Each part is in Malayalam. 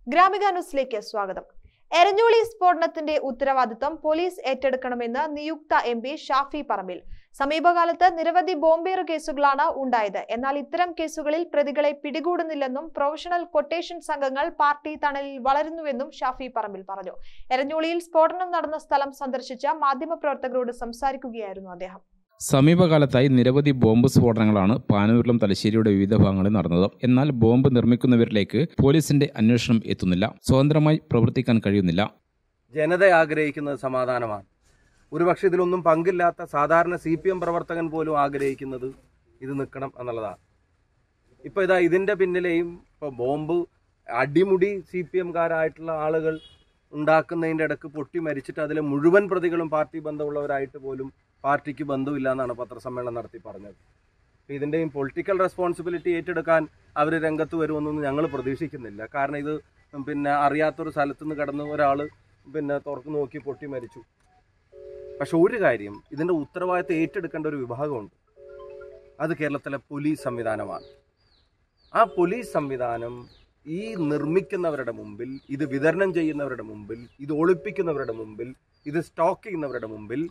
ഗ്രാമിക ന്യൂസിലേക്ക് സ്വാഗതം എരഞ്ഞോളി സ്ഫോടനത്തിന്റെ ഉത്തരവാദിത്തം പോലീസ് ഏറ്റെടുക്കണമെന്ന് നിയുക്ത എം പി ഷാഫി പറമ്പിൽ സമീപകാലത്ത് നിരവധി ബോംബേറ് കേസുകളാണ് ഉണ്ടായത് എന്നാൽ ഇത്തരം കേസുകളിൽ പ്രതികളെ പിടികൂടുന്നില്ലെന്നും പ്രൊഫഷണൽ കൊട്ടേഷൻ സംഘങ്ങൾ പാർട്ടി തണലിൽ വളരുന്നുവെന്നും ഷാഫി പറമ്പിൽ പറഞ്ഞു എരഞ്ഞോളിയിൽ സ്ഫോടനം നടന്ന സ്ഥലം സന്ദർശിച്ച മാധ്യമപ്രവർത്തകരോട് സംസാരിക്കുകയായിരുന്നു അദ്ദേഹം സമീപകാലത്തായി നിരവധി ബോംബ് സ്ഫോടനങ്ങളാണ് പാനൂരിലും തലശ്ശേരിയുടെ വിവിധ ഭാഗങ്ങളിൽ നടന്നത് എന്നാൽ ബോംബ് നിർമ്മിക്കുന്നവരിലേക്ക് പോലീസിന്റെ അന്വേഷണം എത്തുന്നില്ല സ്വതന്ത്രമായി പ്രവർത്തിക്കാൻ കഴിയുന്നില്ല ജനത ആഗ്രഹിക്കുന്നത് സമാധാനമാണ് ഒരുപക്ഷെ ഇതിലൊന്നും പങ്കില്ലാത്ത സാധാരണ സി പി എം പ്രവർത്തകൻ പോലും ആഗ്രഹിക്കുന്നത് ഇത് നിൽക്കണം എന്നുള്ളതാണ് ഇപ്പോൾ ഇതാ ഇതിൻ്റെ പിന്നിലെയും ഇപ്പോൾ ബോംബ് അടിമുടി സി പി എംകാരായിട്ടുള്ള ആളുകൾ ഉണ്ടാക്കുന്നതിൻ്റെ ഇടക്ക് പൊട്ടി മരിച്ചിട്ട് അതിലെ മുഴുവൻ പ്രതികളും പാർട്ടി ബന്ധമുള്ളവരായിട്ട് പോലും പാർട്ടിക്ക് ബന്ധമില്ല എന്നാണ് പത്രസമ്മേളനം നടത്തി പറഞ്ഞത് അപ്പോൾ ഇതിൻ്റെയും പൊളിറ്റിക്കൽ റെസ്പോൺസിബിലിറ്റി ഏറ്റെടുക്കാൻ അവർ രംഗത്ത് വരുമെന്നൊന്നും ഞങ്ങൾ പ്രതീക്ഷിക്കുന്നില്ല കാരണം ഇത് പിന്നെ അറിയാത്തൊരു സ്ഥലത്ത് നിന്ന് കിടന്ന് ഒരാൾ പിന്നെ തുറക്ക് നോക്കി പൊട്ടി മരിച്ചു പക്ഷെ ഒരു കാര്യം ഇതിൻ്റെ ഉത്തരവാദിത്തം ഏറ്റെടുക്കേണ്ട ഒരു വിഭാഗമുണ്ട് അത് കേരളത്തിലെ പോലീസ് സംവിധാനമാണ് ആ പോലീസ് സംവിധാനം ഈ നിർമ്മിക്കുന്നവരുടെ മുമ്പിൽ ഇത് വിതരണം ചെയ്യുന്നവരുടെ മുമ്പിൽ ഇത് ഒളിപ്പിക്കുന്നവരുടെ മുമ്പിൽ ഇത് സ്റ്റോക്ക് ചെയ്യുന്നവരുടെ മുമ്പിൽ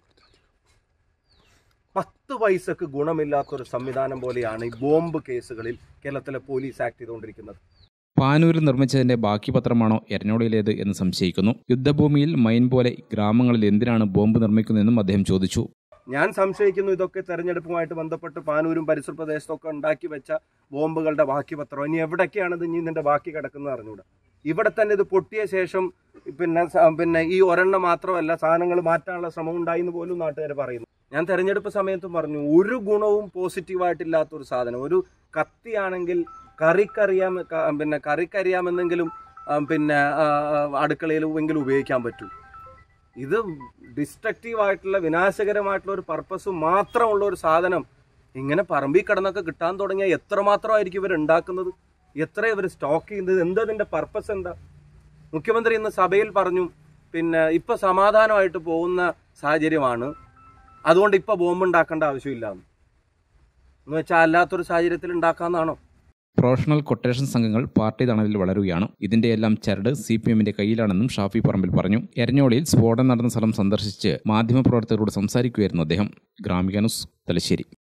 പത്ത് പൈസക്ക് ഗുണമില്ലാത്തൊരു സംവിധാനം പോലെയാണ് ഈ ബോംബ് കേസുകളിൽ കേരളത്തിലെ പോലീസ് ആക്ട് ചെയ്തുകൊണ്ടിരിക്കുന്നത് പാനൂരിൽ നിർമ്മിച്ചതിന്റെ ബാക്കി പത്രമാണോ എരഞ്ഞോളിയിലേത് എന്ന് സംശയിക്കുന്നു യുദ്ധഭൂമിയിൽ മൈൻ പോലെ ഗ്രാമങ്ങളിൽ എന്തിനാണ് ബോംബ് നിർമ്മിക്കുന്നതെന്നും അദ്ദേഹം ചോദിച്ചു ഞാൻ സംശയിക്കുന്നു ഇതൊക്കെ തെരഞ്ഞെടുപ്പുമായിട്ട് ബന്ധപ്പെട്ട് പാനൂരും പരിസര പ്രദേശത്തൊക്കെ ഉണ്ടാക്കി വെച്ച ബോംബുകളുടെ ബാക്കി പത്രം ഇനി എവിടൊക്കെയാണ് ഇത് ഇനി ഇതിന്റെ ബാക്കി കിടക്കുന്നത് അറിഞ്ഞൂടാ ഇവിടെ തന്നെ ഇത് പൊട്ടിയ ശേഷം പിന്നെ സ- പിന്നെ ഈ ഒരെണ്ണം മാത്രമല്ല സാധനങ്ങൾ മാറ്റാനുള്ള ശ്രമം ഉണ്ടായി എന്ന് പോലും നാട്ടുകാർ പറയുന്നു ഞാൻ തെരഞ്ഞെടുപ്പ് സമയത്തും പറഞ്ഞു ഒരു ഗുണവും പോസിറ്റീവായിട്ടില്ലാത്ത ഒരു സാധനം ഒരു കത്തിയാണെങ്കിൽ കറിക്കറിയാം ക- പിന്നെ കറിക്കറിയാമെന്നെങ്കിലും ആ, പിന്നെ ആ, ആ, അടുക്കളയിൽ എങ്കിലും ഉപയോഗിക്കാൻ പറ്റൂ ഇത് ഡിസ്ട്രക്റ്റീവ് ആയിട്ടുള്ള വിനാശകരമായിട്ടുള്ള ഒരു പർപ്പസ് മാത്രമുള്ള ഒരു സാധനം ഇങ്ങനെ പറമ്പിൽ കിടന്നൊക്കെ കിട്ടാൻ തുടങ്ങിയാൽ എത്രമാത്രമായിരിക്കും ഇവർ ഉണ്ടാക്കുന്നത് എത്ര ഇവർ സ്റ്റോക്ക് ചെയ്യുന്നത് എന്താ ഇതിന്റെ പർപ്പസ് എന്താ മുഖ്യമന്ത്രി ഇന്ന് സഭയിൽ പറഞ്ഞു പിന്നെ ഇപ്പൊ സമാധാനമായിട്ട് പോകുന്ന സാഹചര്യമാണ് അതുകൊണ്ട് ഇപ്പൊ ബോംബ് ഉണ്ടാക്കേണ്ട ആവശ്യമില്ല എന്ന് എന്ന് വെച്ചാൽ അല്ലാത്തൊരു സാഹചര്യത്തിൽ ഉണ്ടാക്കാന്നാണോ പ്രൊഫഷണൽ കൊട്ടേഷൻ സംഘങ്ങൾ പാർട്ടി തണലിൽ വളരുകയാണ് ഇതിന്റെയെല്ലാം ചരട് സി പി എമ്മിന്റെ കയ്യിലാണെന്നും ഷാഫി പറമ്പിൽ പറഞ്ഞു എരഞ്ഞോളിയിൽ സ്ഫോടനം നടന്ന സ്ഥലം സന്ദർശിച്ച് മാധ്യമപ്രവർത്തകരോട് സംസാരിക്കുകയായിരുന്നു അദ്ദേഹം ഗ്രാമിക ന്യൂസ് തലശ്ശേരി